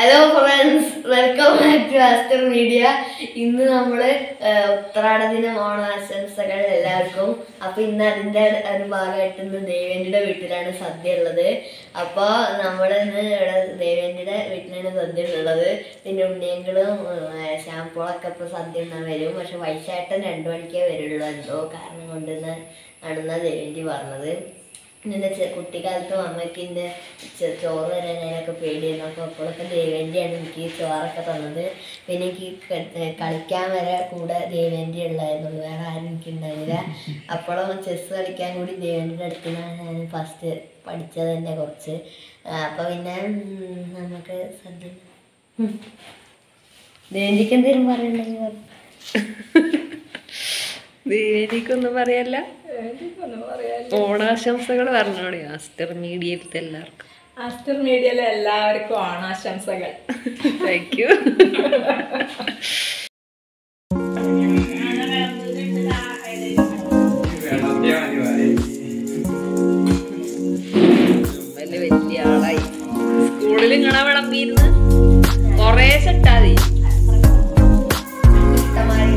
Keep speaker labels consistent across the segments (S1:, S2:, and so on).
S1: Hello friends welcome back to Aster Media ഇന്ന് നമ്മള് ഏഹ്, ഉത്രാട ദിനം ഓണാശംസകൾ എല്ലാവർക്കും അപ്പൊ ഇന്ന് അതിന്റെ ഒരു ഭാഗമായിട്ട് ഇന്ന് ദേവേന്ദ്രയുടെ വീട്ടിലാണ് സദ്യ ഉള്ളത് അപ്പൊ നമ്മള് ഇന്ന് ഇവിടെ ദേവേന്ദ്രയുടെ വീട്ടിലാണ് സദ്യ ഉള്ളത് പിന്നെ ഉണ്ണിയങ്ങളും ഷാമ്പോളൊക്കെ ഇപ്പൊ സദ്യ ഉണ്ണാൻ വരും പക്ഷെ വൈശാട്ടൻ രണ്ടു മണിക്കേ വരുള്ളൂ എന്തോ കാരണം കൊണ്ടെന്ന് ആണെന്നാ ദേവേന്ദ്രി പറഞ്ഞത് എൻ്റെ ചെ കുട്ടിക്കാലത്തും അമ്മയ്ക്ക് എൻ്റെ ചെ- ചോറ് തരാനൊക്കെ പേടിയായിരുന്നു അപ്പോൾ അപ്പോഴൊക്കെ ദേവേൻ്റെയാണ് എനിക്ക് ചോറൊക്കെ തന്നത് പിന്നെ എനിക്ക് ക- ഏ, കളിക്കാൻ വരെ കൂടെ ദേവേൻ്റെ ഉള്ളായിരുന്നു വേറെ ആരും എനിക്ക് ഉണ്ടായിരുന്നില്ല അപ്പോഴും ചെസ് കളിക്കാൻ കൂടി ദേവേൻ്റെ അടുത്താണ് ഞാൻ ഫസ്റ്റ് പഠിച്ചത് തന്നെ കുറച്ച് അപ്പോൾ പിന്നെ ഉം, നമുക്ക് സദ്യ ദേവന്തിക്ക് എന്തെങ്കിലും പറയണ്ടെങ്കിൽ പറ.
S2: ദേവിക്കൊന്നും പറയല്ല ഓണാശംസകൾ പറഞ്ഞോളി ആസ്റ്റർ മീഡിയയിലത്തെ എല്ലാവർക്കും
S3: ആസ്റ്റർ മീഡിയയിലെ എല്ലാവർക്കും ഓണാശംസകൾ
S2: താങ്ക് യു വലിയ വലിയ ആളായി സ്കൂളിൽ ഇങ്ങനെ വിളമ്പിയിരുന്ന് കൊറേ സെട്ടാതി
S1: ഇഷ്ടമായി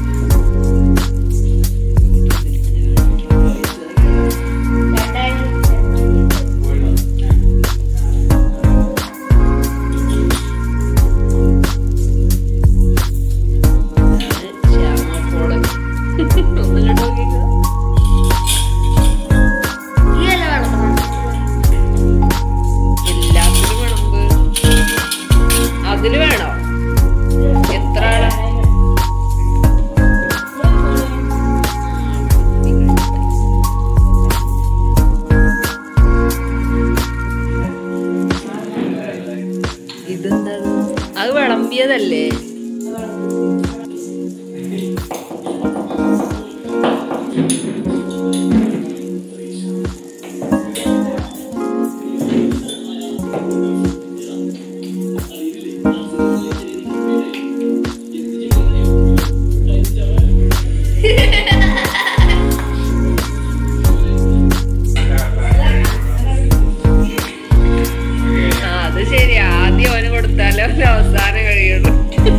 S2: ശ്യാമപ്പോള് ഒന്നും നോക്കിക്കോ
S1: ഈ ഇല വളർത്തണം
S2: എല്ലാത്തിനും വിളമ്പ് അതില് വേണോ എത്ര ആളാ ഇതെന്താ അത് വിളമ്പിയതല്ലേ ആ അത് ശരി ആദ്യം അവന് കൊടുത്താലേ അവന് അവസാനം കഴിയുള്ളൂ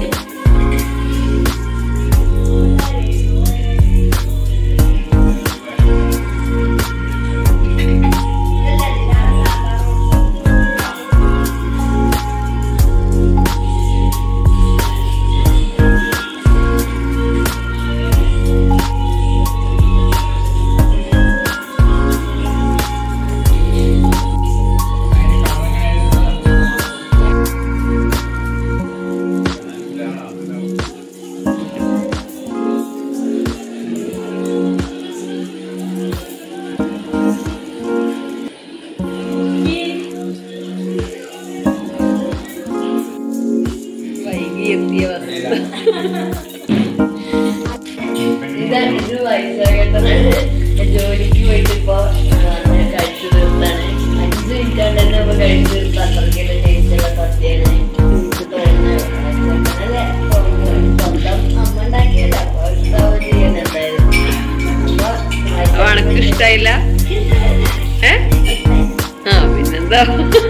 S2: വൈകി എത്തിയ വസ്തു
S1: ഇതാണ് ഇത് വൈശാഖേട്ടനാണ് ജോലിക്ക് പോയിട്ട് ഇപ്പൊ വന്ന് കഴിച്ചു തീർത്താണ് അഞ്ച് മിനിറ്റ് കൊണ്ട് തന്നെ ഇപ്പൊ കഴിച്ചു തീർത്ത് അത്രയ്ക്കുള്ള ടേസ്റ്റുള്ള സദ്യയാണ് എനിക്ക് തോന്നുന്നത് വൈശാഖേട്ടനല്ലേ സ്വന്തം അമ്മ ഉണ്ടാക്കിയല്ല അപ്പൊ ഇഷ്ടമാവും ചെയ്യുന്നത് എന്തായാലും അപ്പൊ
S2: അപ്പൊ അനക്ക് ഇഷ്ടായില്ല ഏ ആ പിന്നെന്താ